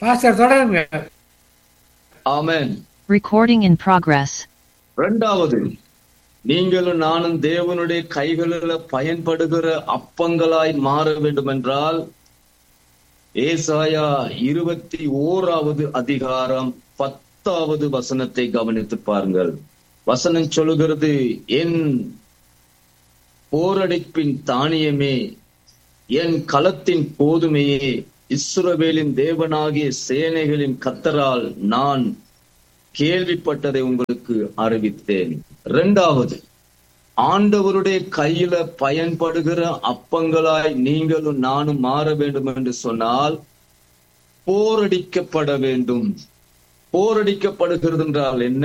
Pastor தொடருங்க amen Recording in progress. இரண்டாவது நீங்களும் நானும் தேவனுடைய கைகளில் பயன்படுகிற அப்பங்களாய் மாற வேண்டும் என்றால் ஏசாயா இருபத்தி ஓராவது அதிகாரம் பத்தாவது வசனத்தை கவனித்து பாருங்கள் வசனம் சொல்லுகிறது என் போரடிப்பின் தானியமே என் களத்தின் கோதுமையே இஸ்ரவேலின் தேவனாகிய சேனைகளின் கத்தரால் நான் கேள்விப்பட்டதை உங்களுக்கு அறிவித்தேன் இரண்டாவது ஆண்டவருடைய கையில பயன்படுகிற அப்பங்களாய் நீங்களும் நானும் மாற வேண்டும் என்று சொன்னால் போரடிக்கப்பட வேண்டும் போரடிக்கப்படுகிறது என்றால் என்ன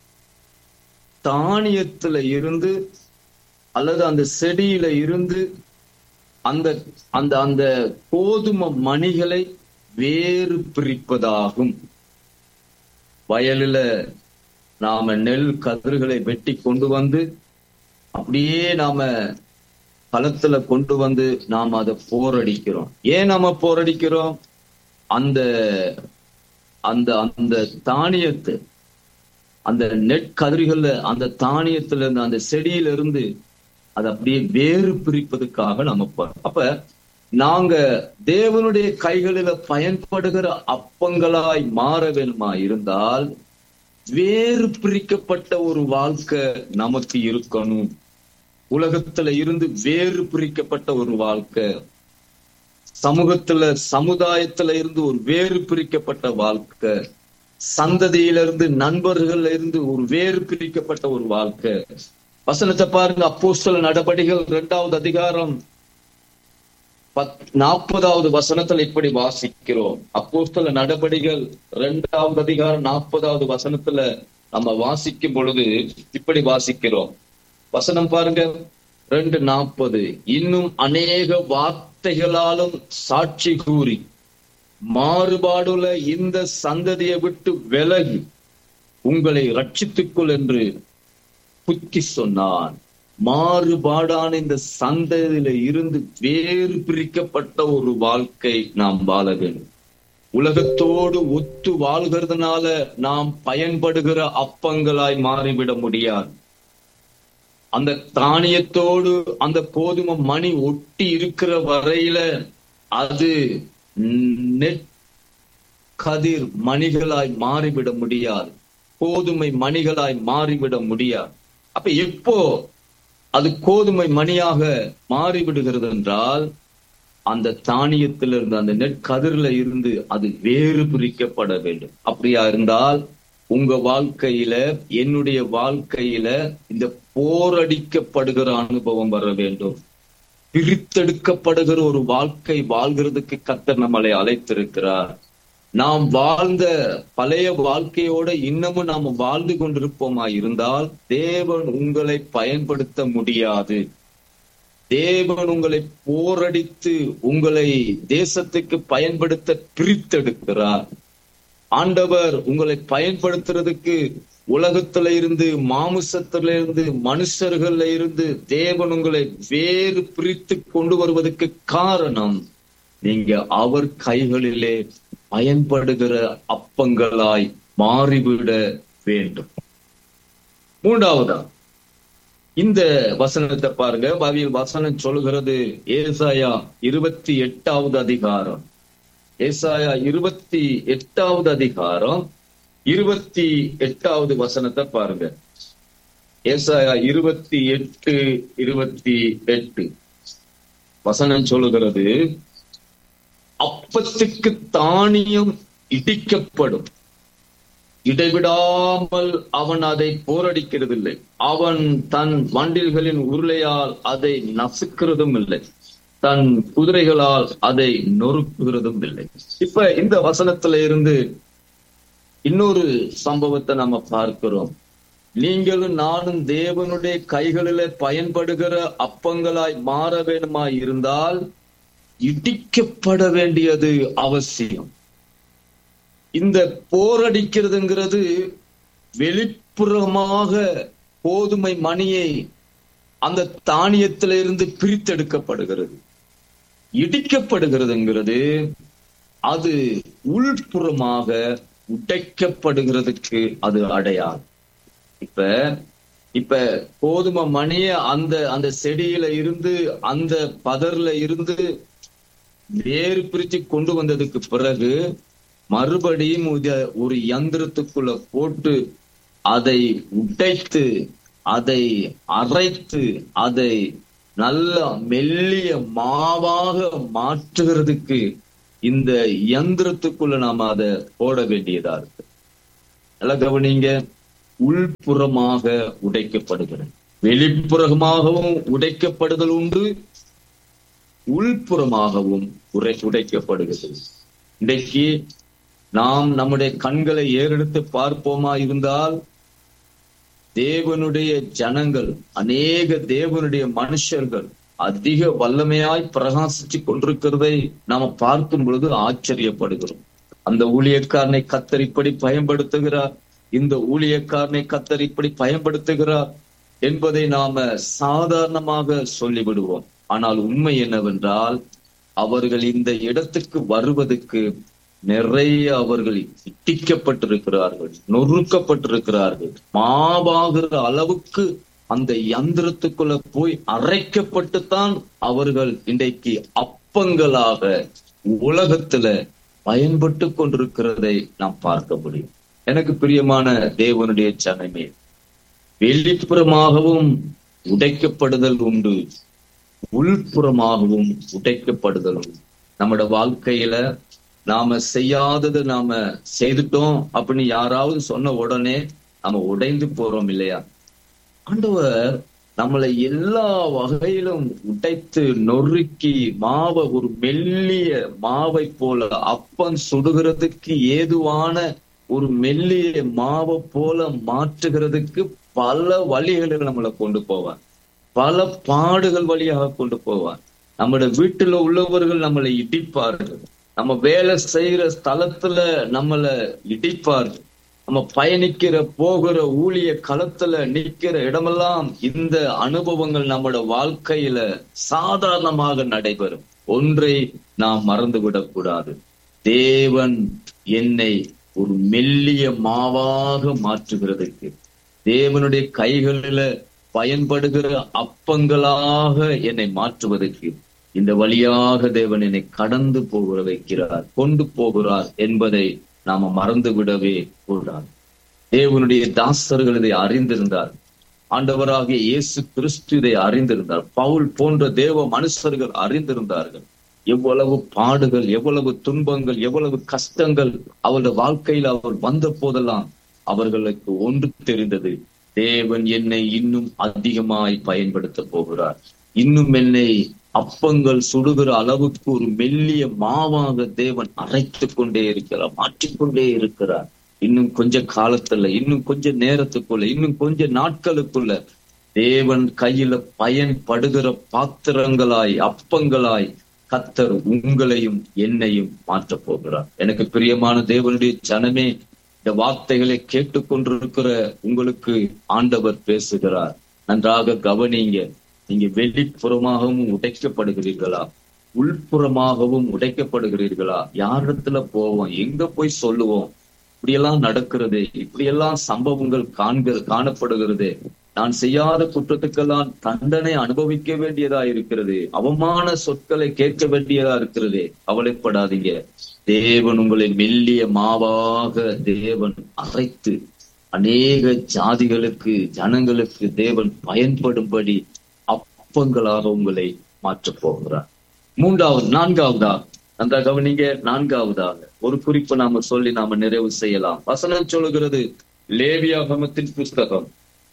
தானியத்துல இருந்து அல்லது அந்த செடியில இருந்து அந்த அந்த அந்த கோதுமை மணிகளை வேறு பிரிப்பதாகும் வயலில நாம நெல் கதிர்களை வெட்டி கொண்டு வந்து அப்படியே நாம களத்துல கொண்டு வந்து நாம் அதை போரடிக்கிறோம் ஏன் நாம போரடிக்கிறோம் அந்த அந்த அந்த தானியத்தை அந்த நெற்கதிர்கள்ல அந்த தானியத்துல இருந்து அந்த செடியில இருந்து அதை அப்படியே வேறு பிரிப்பதற்காக நம்ம போறோம் அப்ப நாங்க தேவனுடைய கைகளில பயன்படுகிற அப்பங்களாய் மாற வேணுமா இருந்தால் வேறு பிரிக்கப்பட்ட ஒரு வாழ்க்கை நமக்கு இருக்கணும் உலகத்துல இருந்து வேறு பிரிக்கப்பட்ட ஒரு வாழ்க்கை சமூகத்துல சமுதாயத்துல இருந்து ஒரு வேறு பிரிக்கப்பட்ட வாழ்க்கை சந்ததியிலிருந்து நண்பர்கள்ல இருந்து ஒரு வேறு பிரிக்கப்பட்ட ஒரு வாழ்க்கை வசனத்தை பாருங்க அப்போஸ்தல நடபடிகள் இரண்டாவது அதிகாரம் பத் நாற்பதாவது வசனத்துல இப்படி வாசிக்கிறோம் அப்போஸ்தல நடபடிகள் இரண்டாவது அதிகாரம் நாற்பதாவது வசனத்துல நம்ம வாசிக்கும் பொழுது இப்படி வாசிக்கிறோம் வசனம் பாருங்க ரெண்டு நாற்பது இன்னும் அநேக வார்த்தைகளாலும் சாட்சி கூறி மாறுபாடுள்ள இந்த சந்ததியை விட்டு விலகி உங்களை ரட்சித்துக்கொள் என்று புத்தி சொன்னான் மாறுபாடான இந்த சந்ததியில இருந்து வேறு பிரிக்கப்பட்ட ஒரு வாழ்க்கை நாம் வாழ வேண்டும் உலகத்தோடு ஒத்து வாழ்கிறதுனால நாம் பயன்படுகிற அப்பங்களாய் மாறிவிட முடியாது அந்த தானியத்தோடு அந்த கோதுமை மணி ஒட்டி இருக்கிற வரையில அது நெற் கதிர் மணிகளாய் மாறிவிட முடியாது கோதுமை மணிகளாய் மாறிவிட முடியாது அப்ப எப்போ அது கோதுமை மணியாக மாறிவிடுகிறது என்றால் அந்த தானியத்திலிருந்து அந்த நெற்கதிரில இருந்து அது வேறு பிரிக்கப்பட வேண்டும் அப்படியா இருந்தால் உங்க வாழ்க்கையில என்னுடைய வாழ்க்கையில இந்த போரடிக்கப்படுகிற அனுபவம் வர வேண்டும் பிரித்தெடுக்கப்படுகிற ஒரு வாழ்க்கை வாழ்கிறதுக்கு கத்தர் நம்மளை அழைத்திருக்கிறார் நாம் வாழ்ந்த பழைய வாழ்க்கையோட இன்னமும் நாம் வாழ்ந்து கொண்டிருப்போமா இருந்தால் தேவன் உங்களை பயன்படுத்த முடியாது தேவன் உங்களை போரடித்து உங்களை தேசத்துக்கு பயன்படுத்த பிரித்தெடுக்கிறார் ஆண்டவர் உங்களை பயன்படுத்துறதுக்கு உலகத்துல இருந்து மாமிசத்துல இருந்து மனுஷர்கள்ல இருந்து தேவன் உங்களை வேறு பிரித்து கொண்டு வருவதற்கு காரணம் நீங்க அவர் கைகளிலே பயன்படுகிற அப்பங்களாய் மாறிவிட வேண்டும் மூன்றாவதா இந்த வசனத்தை பாருங்க பாவியில் வசனம் சொல்கிறது ஏசாயா இருபத்தி எட்டாவது அதிகாரம் ஏசாயா இருபத்தி எட்டாவது அதிகாரம் இருபத்தி எட்டாவது வசனத்தை பாருங்க ஏசாயா இருபத்தி எட்டு இருபத்தி எட்டு வசனம் சொல்லுகிறது அப்பத்துக்கு தானியம் இடிக்கப்படும் இடைவிடாமல் அவன் அதை போரடிக்கிறதில்லை அவன் தன் வண்டில்களின் உருளையால் அதை நசுக்கிறதும் இல்லை தன் குதிரைகளால் அதை நொறுக்குகிறதும் இல்லை இப்ப இந்த வசனத்துல இருந்து இன்னொரு சம்பவத்தை நம்ம பார்க்கிறோம் நீங்களும் நானும் தேவனுடைய கைகளில பயன்படுகிற அப்பங்களாய் மாற வேணுமா இருந்தால் இடிக்கப்பட வேண்டியது அவசியம் இந்த போரடிக்கிறதுங்கிறது வெளிப்புறமாக கோதுமை மணியை அந்த தானியத்திலிருந்து பிரித்தெடுக்கப்படுகிறது இடிக்கப்படுகிறதுங்கிறது அது உள்புறமாக உடைக்கப்படுகிறதுக்கு அது அடையாளம் இப்ப இப்ப கோதுமை மணிய அந்த அந்த செடியில இருந்து அந்த பதர்ல இருந்து வேறு பிரிச்சு கொண்டு வந்ததுக்கு பிறகு மறுபடியும் இத ஒரு யந்திரத்துக்குள்ள போட்டு அதை உடைத்து அதை அரைத்து அதை நல்ல மெல்லிய மாவாக மாற்றுகிறதுக்கு இந்த யந்திரத்துக்குள்ள நாம அதை போட வேண்டியதா இருக்கு நல்லா கவனிங்க உள்புறமாக உடைக்கப்படுகிறது வெளிப்புறமாகவும் உடைக்கப்படுதல் உண்டு உள்புறமாகவும் உரை உடைக்கப்படுகிறது இன்றைக்கு நாம் நம்முடைய கண்களை ஏறெடுத்து பார்ப்போமா இருந்தால் தேவனுடைய ஜனங்கள் அநேக தேவனுடைய மனுஷர்கள் அதிக வல்லமையாய் பிரகாசிச்சு கொண்டிருக்கிறதை நாம பார்க்கும் பொழுது ஆச்சரியப்படுகிறோம் அந்த ஊழியக்காரனை கத்தர் இப்படி பயன்படுத்துகிறார் இந்த ஊழியக்காரனை கத்தர் இப்படி பயன்படுத்துகிறார் என்பதை நாம சாதாரணமாக சொல்லிவிடுவோம் ஆனால் உண்மை என்னவென்றால் அவர்கள் இந்த இடத்துக்கு வருவதற்கு நிறைய அவர்கள் இட்டிக்கப்பட்டிருக்கிறார்கள் நொறுக்கப்பட்டிருக்கிறார்கள் மாவாகிற அளவுக்கு அந்த யந்திரத்துக்குள்ள போய் அரைக்கப்பட்டுத்தான் அவர்கள் இன்றைக்கு அப்பங்களாக உலகத்துல பயன்பட்டு கொண்டிருக்கிறதை நாம் பார்க்க முடியும் எனக்கு பிரியமான தேவனுடைய சனமே வெளிப்புறமாகவும் உடைக்கப்படுதல் உண்டு உள்புறமாகவும் உடைக்கப்படுதல் உண்டு நம்மட வாழ்க்கையில நாம செய்யாதது நாம செய்துட்டோம் அப்படின்னு யாராவது சொன்ன உடனே நாம உடைந்து போறோம் இல்லையா ஆண்டவர் நம்மளை எல்லா வகையிலும் உடைத்து நொறுக்கி மாவை ஒரு மெல்லிய மாவை போல அப்பம் சுடுகிறதுக்கு ஏதுவான ஒரு மெல்லிய மாவை போல மாற்றுகிறதுக்கு பல வழிகளில் நம்மளை கொண்டு போவார் பல பாடுகள் வழியாக கொண்டு போவார் நம்முடைய வீட்டுல உள்ளவர்கள் நம்மளை இடிப்பார்கள் நம்ம வேலை செய்யற ஸ்தலத்துல நம்மளை இடிப்பார்கள் நம்ம பயணிக்கிற போகிற ஊழிய களத்துல நிக்கிற இடமெல்லாம் இந்த அனுபவங்கள் நம்மளோட வாழ்க்கையில சாதாரணமாக நடைபெறும் ஒன்றை நாம் மறந்துவிடக் கூடாது தேவன் என்னை ஒரு மெல்லிய மாவாக மாற்றுகிறதுக்கு தேவனுடைய கைகளில பயன்படுகிற அப்பங்களாக என்னை மாற்றுவதற்கு இந்த வழியாக தேவன் என்னை கடந்து போகிற வைக்கிறார் கொண்டு போகிறார் என்பதை நாம மறந்து விடவே கூடாது தேவனுடைய தாசர்கள் இதை அறிந்திருந்தார் ஆண்டவராகிய இயேசு கிறிஸ்து இதை அறிந்திருந்தார் பவுல் போன்ற தேவ மனுஷர்கள் அறிந்திருந்தார்கள் எவ்வளவு பாடுகள் எவ்வளவு துன்பங்கள் எவ்வளவு கஷ்டங்கள் அவருடைய வாழ்க்கையில் அவர் வந்த போதெல்லாம் அவர்களுக்கு ஒன்று தெரிந்தது தேவன் என்னை இன்னும் அதிகமாய் பயன்படுத்த போகிறார் இன்னும் என்னை அப்பங்கள் சுடுகிற அளவுக்கு ஒரு மெல்லிய மாவாக தேவன் அரைத்து கொண்டே இருக்கிறார் மாற்றிக்கொண்டே இருக்கிறார் இன்னும் கொஞ்ச காலத்துல இன்னும் கொஞ்ச நேரத்துக்குள்ள இன்னும் கொஞ்ச நாட்களுக்குள்ள தேவன் கையில பயன்படுகிற பாத்திரங்களாய் அப்பங்களாய் கத்தர் உங்களையும் என்னையும் மாற்ற போகிறார் எனக்கு பிரியமான தேவனுடைய ஜனமே இந்த வார்த்தைகளை கேட்டுக்கொண்டிருக்கிற உங்களுக்கு ஆண்டவர் பேசுகிறார் நன்றாக கவனிங்க நீங்க வெளிப்புறமாகவும் உடைக்கப்படுகிறீர்களா உள்புறமாகவும் உடைக்கப்படுகிறீர்களா யாரிடத்துல போவோம் எங்க போய் சொல்லுவோம் இப்படியெல்லாம் நடக்கிறது இப்படியெல்லாம் சம்பவங்கள் காண்கிற காணப்படுகிறது நான் செய்யாத குற்றத்துக்கெல்லாம் தண்டனை அனுபவிக்க வேண்டியதா இருக்கிறது அவமான சொற்களை கேட்க வேண்டியதா இருக்கிறது கவலைப்படாதீங்க தேவன் உங்களை மெல்லிய மாவாக தேவன் அரைத்து அநேக ஜாதிகளுக்கு ஜனங்களுக்கு தேவன் பயன்படும்படி அப்பங்களாக உங்களை மாற்றப் போகிறார் மூன்றாவது நான்காவதா அந்த கவனிங்க நான்காவதாக ஒரு குறிப்பு நாம சொல்லி நாம நிறைவு செய்யலாம் வசனம் சொல்லுகிறது லேவியாகமத்தின் புஸ்தகம்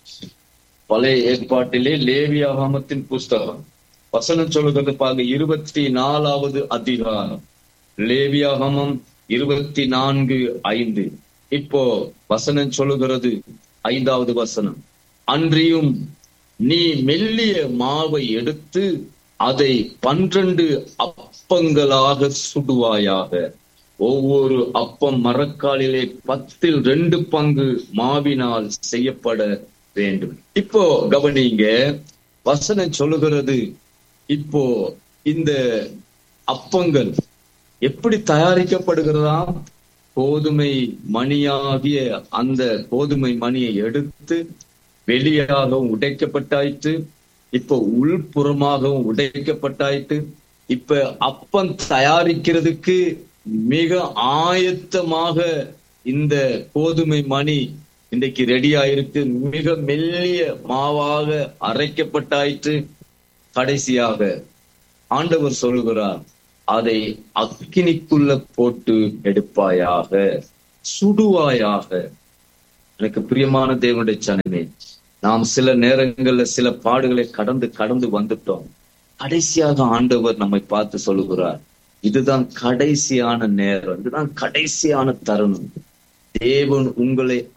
பழைய ஏற்பாட்டிலே லேவியாகமத்தின் புஸ்தகம் வசனம் சொல்லுகிறது பாருங்க இருபத்தி நாலாவது அதிகாரம் லேவியாகமம் இருபத்தி நான்கு ஐந்து இப்போ வசனம் சொல்லுகிறது ஐந்தாவது வசனம் அன்றியும் நீ மெல்லிய மாவை எடுத்து அதை பன்னிரண்டு அப்பங்களாக சுடுவாயாக ஒவ்வொரு அப்பம் மரக்காலிலே பத்தில் ரெண்டு பங்கு மாவினால் செய்யப்பட வேண்டும் இப்போ கவனிங்க வசனம் சொல்லுகிறது இப்போ இந்த அப்பங்கள் எப்படி தயாரிக்கப்படுகிறதாம் கோதுமை மணியாகிய அந்த கோதுமை மணியை எடுத்து வெளியாகவும் உடைக்கப்பட்டாயிற்று இப்ப உள்புறமாகவும் உடைக்கப்பட்டாயிற்று இப்ப அப்பம் தயாரிக்கிறதுக்கு மிக ஆயத்தமாக இந்த கோதுமை மணி இன்றைக்கு ரெடி ஆயிருக்கு மிக மெல்லிய மாவாக அரைக்கப்பட்டாயிற்று கடைசியாக ஆண்டவர் சொல்கிறார் அதை அக்கினிக்குள்ள போட்டு எடுப்பாயாக சுடுவாயாக எனக்கு பிரியமான தேவனுடைய சனமே நாம் சில நேரங்கள்ல சில பாடுகளை கடந்து கடந்து வந்துட்டோம் கடைசியாக ஆண்டவர் நம்மை பார்த்து சொல்லுகிறார் இதுதான் கடைசியான நேரம் இதுதான் கடைசியான தருணம் தேவன் உங்களை